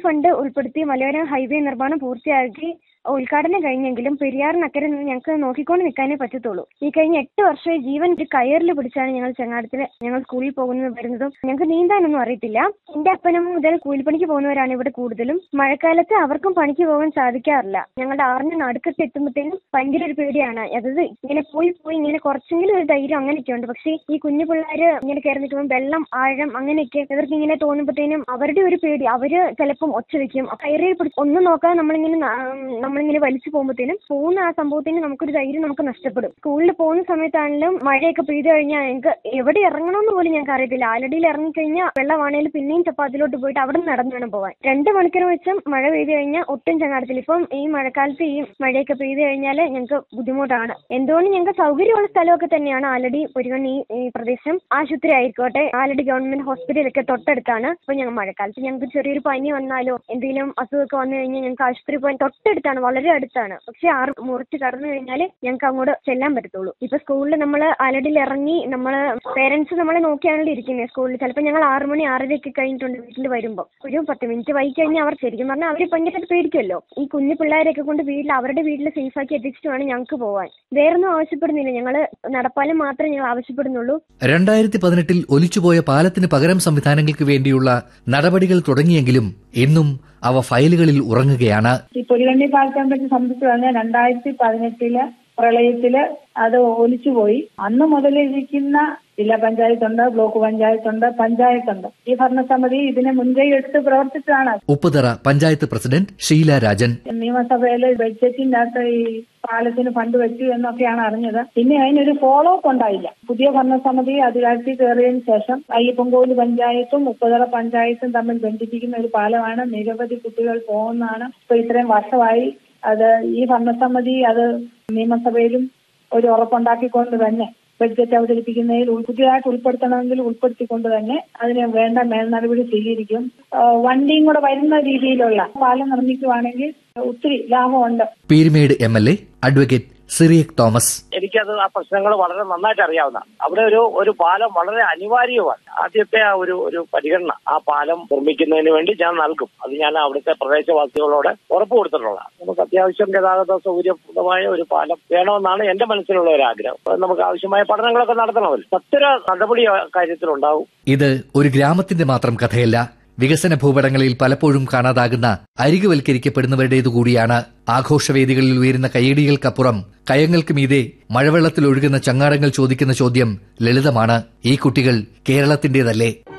fund ഉൾപ്പെടുത്തി മലയോര highway നിർമ്മാണം പൂർത്തിയാക്കി ഉദ്ഘാടനം കഴിഞ്ഞെങ്കിലും പെരിയാറിനക്കരെ നിന്ന് ഞങ്ങൾക്ക് നോക്കിക്കൊണ്ട് നിൽക്കാനേ പറ്റത്തുള്ളൂ ഈ കഴിഞ്ഞ എട്ട് വർഷമായി ജീവൻ ഒരു കയറിൽ പിടിച്ചാണ് ഞങ്ങൾ ചങ്ങാടത്തിൽ ഞങ്ങൾ സ്കൂളിൽ പോകുന്നത് വരുന്നതും ഞങ്ങൾക്ക് നീന്താനൊന്നും അറിയത്തില്ല എന്റെ അപ്പനും മുതൽ കൂലിപ്പണിക്ക് പോകുന്നവരാണ് ഇവിടെ കൂടുതലും മഴക്കാലത്ത് അവർക്കും പണിക്ക് പോകാൻ സാധിക്കാറില്ല ഞങ്ങളുടെ ആറിന് നടുക്കത്ത് എത്തുമ്പോഴത്തേനും ഭയങ്കര ഒരു പേടിയാണ് അതായത് ഇങ്ങനെ പോയി പോയി ഇങ്ങനെ കുറച്ചെങ്കിലും ഒരു ധൈര്യം അങ്ങനെയൊക്കെ ഉണ്ട് പക്ഷേ ഈ കുഞ്ഞു പിള്ളേര് ഇങ്ങനെ കയറി നിൽക്കുമ്പോൾ വെള്ളം ആഴം അങ്ങനെയൊക്കെ ഇവർക്ക് ഇങ്ങനെ തോന്നുമ്പോഴത്തേനും അവരുടെ ഒരു പേടി അവര് ചിലപ്പം ഒച്ച വെക്കും കയറിൽ പിടിച്ച് ഒന്നും നോക്കാതെ നമ്മളിങ്ങനെ ന- നമ്മളിങ്ങനെ വലിച്ചു പോകുമ്പോഴത്തേനും പോകുന്ന ആ സംഭവത്തിന് നമുക്കൊരു ധൈര്യം നമുക്ക് നഷ്ടപ്പെടും സ്കൂളിൽ പോകുന്ന സമയത്താണെങ്കിലും മഴയൊക്കെ പെയ്തു കഴിഞ്ഞാൽ ഞങ്ങൾക്ക് എവിടെ ഇറങ്ങണമെന്ന് പോലും ഞങ്ങൾക്ക് അറിയത്തില്ല ആലടിയിൽ ഇറങ്ങിക്കഴിഞ്ഞാൽ വെള്ളമാണേലും പിന്നെയും ചപ്പാത്തിലോട്ട് പോയിട്ട് അവിടെ നിന്ന് നടന്നു വേണം പോകാൻ രണ്ട് മണിക്കൂർ വെച്ചും മഴ പെയ്തു കഴിഞ്ഞാൽ ഒട്ടും ചങ്ങാടത്തില്ല ഇപ്പം ഈ മഴക്കാലത്ത് ഈ മഴയൊക്കെ പെയ്തു കഴിഞ്ഞാൽ ഞങ്ങൾക്ക് ബുദ്ധിമുട്ടാണ് എന്തുകൊണ്ട് ഞങ്ങൾക്ക് സൗകര്യമുള്ള സ്ഥലമൊക്കെ തന്നെയാണ് ആലടി പൊരുകണ്ണി ഈ പ്രദേശം ആശുപത്രി ആയിക്കോട്ടെ ആലടി ഗവൺമെന്റ് ഹോസ്പിറ്റലൊക്കെ തൊട്ടടുത്താണ് അപ്പൊ ഞങ്ങൾ മഴക്കാലത്ത് ഞങ്ങൾക്ക് ചെറിയൊരു പനി വന്നാലോ എന്തെങ്കിലും അസുഖമൊക്കെ വന്നു കഴിഞ്ഞാൽ ഞങ്ങൾക്ക് ആശുപത്രി പോകാൻ തൊട്ടടുത്താണ് വളരെ അടുത്താണ് പക്ഷെ ആറ് മുറിച്ച് കടന്നു കഴിഞ്ഞാൽ ഞങ്ങൾക്ക് അങ്ങോട്ട് ചെല്ലാൻ പറ്റത്തുള്ളൂ ഇപ്പൊ സ്കൂളിൽ നമ്മൾ ആലടിയിൽ ഇറങ്ങി നമ്മൾ പേരൻസ് നമ്മളെ നോക്കിയാണല്ലോ ഇരിക്കുന്നത് സ്കൂളിൽ ചിലപ്പോൾ ഞങ്ങൾ ആറ് മണി ആറരയൊക്കെ കഴിഞ്ഞിട്ടുണ്ട് വീട്ടിൽ വരുമ്പോൾ ഒരു പത്ത് മിനിറ്റ് വൈകി കഴിഞ്ഞാൽ അവർ ശരിക്കും പറഞ്ഞാൽ അവർ ഭയങ്കരമായിട്ട് പേടിക്കുമല്ലോ ഈ കുഞ്ഞു പിള്ളേരെയൊക്കെ കൊണ്ട് വീട്ടിൽ അവരുടെ വീട്ടിൽ സേഫാക്കി എത്തിച്ചിട്ട് വേണം ഞങ്ങൾക്ക് പോകാൻ വേറൊന്നും ആവശ്യപ്പെടുന്നില്ല ഞങ്ങൾ നടപ്പാലം മാത്രമേ ഞങ്ങൾ ആവശ്യപ്പെടുന്നുള്ളൂ രണ്ടായിരത്തി പതിനെട്ടിൽ ഒലിച്ചുപോയ പാലത്തിന് പകരം സംവിധാനങ്ങൾക്ക് വേണ്ടിയുള്ള നടപടികൾ തുടങ്ങിയെങ്കിലും ഇന്നും അവ ഫയലുകളിൽ ഉറങ്ങുകയാണ് ഈ പൊരികണ്ണി പാലത്തെ പറ്റി സംബന്ധിച്ച് പറഞ്ഞാൽ രണ്ടായിരത്തി പതിനെട്ടില് പ്രളയത്തില് അത് ഒലിച്ചുപോയി അന്ന് മുതൽ ഇരിക്കുന്ന ജില്ലാ പഞ്ചായത്തുണ്ട് ബ്ലോക്ക് പഞ്ചായത്തുണ്ട് പഞ്ചായത്തുണ്ട് ഈ ഭരണസമിതി ഇതിനെ മുൻകൈ എടുത്ത് പ്രവർത്തിച്ചതാണ് ഉപ്പുതറ പഞ്ചായത്ത് പ്രസിഡന്റ് ഷീല രാജൻ നിയമസഭയില് ബഡ്ജറ്റിന്റെ അകത്ത് ഈ പാലത്തിന് ഫണ്ട് വെച്ചു എന്നൊക്കെയാണ് അറിഞ്ഞത് പിന്നെ അതിനൊരു ഫോളോ അപ്പ് ഉണ്ടായില്ല പുതിയ ഭരണസമിതി അധികാരത്തിൽ കയറിയതിനു ശേഷം അയ്യപ്പൻകോവിൽ പഞ്ചായത്തും ഉപ്പുതറ പഞ്ചായത്തും തമ്മിൽ ബന്ധിപ്പിക്കുന്ന ഒരു പാലമാണ് നിരവധി കുട്ടികൾ പോകുന്നതാണ് ഇപ്പൊ ഇത്രയും വർഷമായി അത് ഈ ഭരണസമിതി അത് നിയമസഭയിലും ഒരു ഉറപ്പുണ്ടാക്കിക്കൊണ്ട് തന്നെ ബഡ്ജറ്റ് അവതരിപ്പിക്കുന്നതിൽ ഉൾ- പുതിയതായിട്ട് ഉൾപ്പെടുത്തണമെങ്കിൽ ഉൾപ്പെടുത്തിക്കൊണ്ട് തന്നെ അതിന് വേണ്ട മേൽനടപടി സ്വീകരിക്കും ആ, വണ്ടിയും കൂടെ വരുന്ന രീതിയിലുള്ള പാലം നിർമ്മിക്കുവാണെങ്കിൽ ഒത്തിരി ലാഭമുണ്ട് Peermade M L A advocate Cyriac Thomas എനിക്കത് ആ പ്രശ്നങ്ങൾ വളരെ നന്നായിട്ട് അറിയാവുന്ന അവിടെ ഒരു ഒരു പാലം വളരെ അനിവാര്യമാണ് ആദ്യത്തെ ആ ഒരു ഒരു പരിഗണന ആ പാലം നിർമ്മിക്കുന്നതിന് വേണ്ടി ഞാൻ നൽകും അത് ഞാൻ അവിടുത്തെ പ്രദേശവാസികളോട് ഉറപ്പ് കൊടുത്തിട്ടുള്ളതാണ് നമുക്ക് അത്യാവശ്യം ഗതാഗത സൗകര്യപ്രദമായ ഒരു പാലം വേണമെന്നാണ് എന്റെ മനസ്സിലുള്ള ഒരു ആഗ്രഹം അപ്പോൾ നമുക്ക് ആവശ്യമായ പഠനങ്ങളൊക്കെ നടത്തണമല്ലോ സത്വര നടപടി ആ കാര്യത്തിലുണ്ടാവും ഇത് ഒരു ഗ്രാമത്തിന്റെ മാത്രം കഥയല്ല വികസന ഭൂപടങ്ങളിൽ പലപ്പോഴും കാണാതാകുന്ന അരികുവൽക്കരിക്കപ്പെടുന്നവരുടേതു കൂടിയാണ് ആഘോഷവേദികളിൽ ഉയരുന്ന കയ്യടികൾക്കപ്പുറം കയങ്ങൾക്ക് മീതെ മഴവെള്ളത്തിൽ ഒഴുകുന്ന ചങ്ങാടങ്ങൾ ചോദിക്കുന്ന ചോദ്യം ലളിതമാണ് ഈ കുട്ടികൾ കേരളത്തിന്റേതല്ലേ